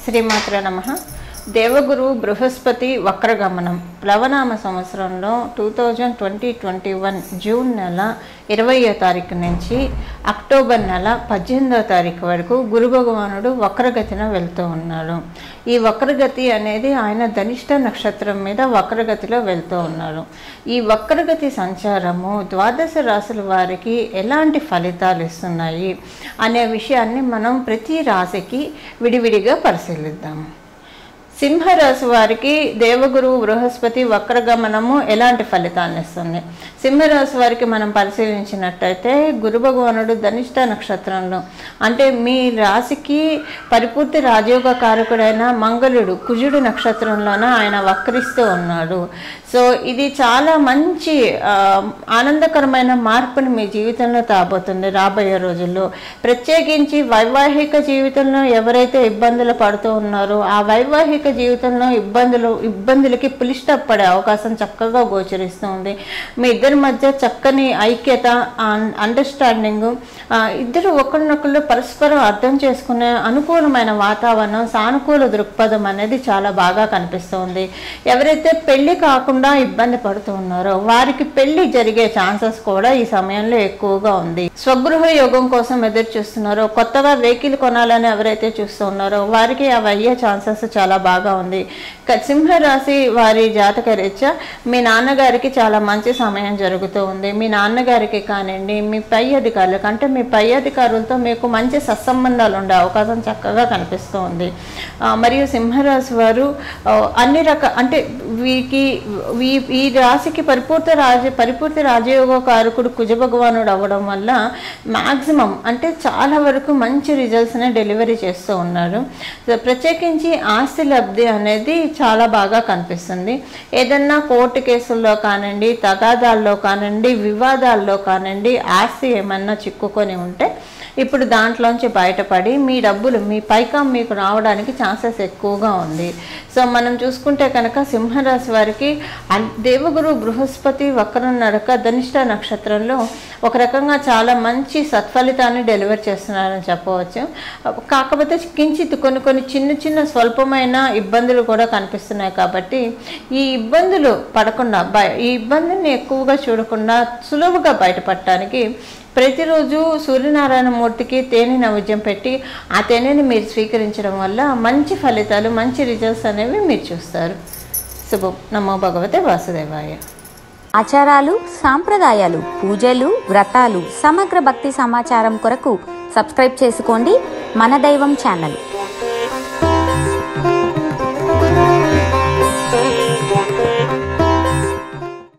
శ్రీమాత్ర నమ దేవగురు బృహస్పతి వక్రగమనం ప్లవనామ సంవత్సరంలో two thousand twenty twenty one June నెల ఇరవయో తారీఖు నుంచి అక్టోబర్ నెల పద్దెనిమిదవ తారీఖు వరకు గురు భగవానుడు వక్రగతిన వెళ్తూ ఉన్నాడు ఈ వక్రగతి అనేది ఆయన ధనిష్ట నక్షత్రం మీద వక్రగతిలో వెళ్తూ ఉన్నారు ఈ వక్రగతి సంచారము ద్వాదశ రాశుల వారికి ఎలాంటి ఫలితాలు ఇస్తున్నాయి అనే విషయాన్ని మనం ప్రతి రాశికి విడివిడిగా పరిశీలిద్దాము సింహరాశి వారికి దేవగురువు బృహస్పతి వక్రగమనము ఎలాంటి ఫలితాన్ని ఇస్తుంది సింహరాశి వారికి మనం పరిశీలించినట్టయితే గురు భగవానుడు ధనిష్ట నక్షత్రంలో అంటే మీ రాశికి పరిపూర్తి రాజయోగ కారకుడైన మంగళుడు కుజుడు నక్షత్రంలోన ఆయన వక్రిస్తూ ఉన్నాడు సో ఇది చాలా మంచి ఆ, ఆనందకరమైన మార్పుని మీ జీవితంలో తాబోతుంది రాబోయే రోజుల్లో ప్రత్యేకించి వైవాహిక జీవితంలో ఎవరైతే ఇబ్బందులు పడుతూ ఉన్నారో ఆ వైవాహిక జీవితంలో ఇబ్బందులు ఇబ్బందులకి పులిస్టప్ పడే అవకాశం చక్కగా గోచరిస్తుంది మీ ఇద్దరి మధ్య చక్కని ఐక్యత అండర్స్టాండింగ్ ఇద్దరు ఒకరినొకరు పరస్పరం అర్థం చేసుకునే అనుకూలమైన వాతావరణం సానుకూల దృక్పథం అనేది చాలా బాగా కనిపిస్తుంది ఎవరైతే పెళ్లి కాకుండా ఇబ్బంది పడుతూ ఉన్నారో వారికి పెళ్లి జరిగే ఛాన్సెస్ కూడా ఈ సమయంలో ఎక్కువగా ఉంది స్వగృహ యోగం కోసం ఎదురు చూస్తున్నారో కొత్తగా వెహికల్ కొనాలని ఎవరైతే చూస్తూ ఉన్నారో వారికి అవి అయ్యే ఛాన్సెస్ చాలా బాగా ఉంది క- సింహరాశి వారి జాతక రీత్యా మీ నాన్నగారికి చాలా మంచి సమయం జరుగుతూ ఉంది మీ నాన్నగారికి కానివ్వండి మీ పై అధికారులకు అంటే మీ పై అధికారులతో మీకు మంచి సత్సంబంధాలు ఉండే అవకాశం చక్కగా కనిపిస్తూ ఉంది ఆ, మరియు సింహరాశి వారు ఆ, అన్ని రక అంటే వీరికి వీ- ఈ రాశికి పరిపూర్తి రాజ పరిపూర్తి రాజయోగ కారకుడు కుజ భగవానుడు అవ్వడం వల్ల మ్యాక్సిమం అంటే చాలా వరకు మంచి రిజల్ట్స్ని డెలివరీ చేస్తూ ఉన్నారు సో ప్రత్యేకించి ఆస్తి లబ్ధి అనేది చాలా బాగా కనిపిస్తుంది ఏదన్నా కోర్టు కేసుల్లో కానివ్వండి తగాదాల్లో కానివ్వండి వివాదాల్లో కానివ్వండి ఆస్తి ఏమన్నా చిక్కుకొని ఉంటే ఇప్పుడు దాంట్లోంచి బయటపడి మీ డబ్బులు మీ పైకం మీకు రావడానికి ఛాన్సెస్ ఎక్కువగా ఉంది సో మనం చూసుకుంటే కనుక సింహరాశి వారికి అన్- దేవగురు బృహస్పతి వక్రం నడక ధనిష్ట నక్షత్రంలో ఒక రకంగా చాలా మంచి సత్ఫలితాన్ని డెలివర్ చేస్తున్నారని చెప్పవచ్చు కాకపోతే కించిత్ కొన్ని కొన్ని చిన్న చిన్న స్వల్పమైన ఇబ్బందులు కూడా కనిపిస్తున్నాయి కాబట్టి ఈ ఇబ్బందులు పడకుండా బయ ఈ ఇబ్బందిని ఎక్కువగా చూడకుండా సులువుగా బయటపడటానికి ప్రతిరోజు సూర్యనారాయణ మూర్తికి తేనె నైవేద్యం పెట్టి ఆ తేనెని మీరు స్వీకరించడం వల్ల మంచి ఫలితాలు మంచి రిజల్ట్స్ అనేవి మీరు చూస్తారు శుభం నమో భగవతే వాసుదేవాయ ఆచారాలు సాంప్రదాయాలు పూజలు వ్రతాలు సమగ్ర భక్తి సమాచారం కొరకు సబ్స్క్రైబ్ చేసుకోండి మన దైవం ఛానల్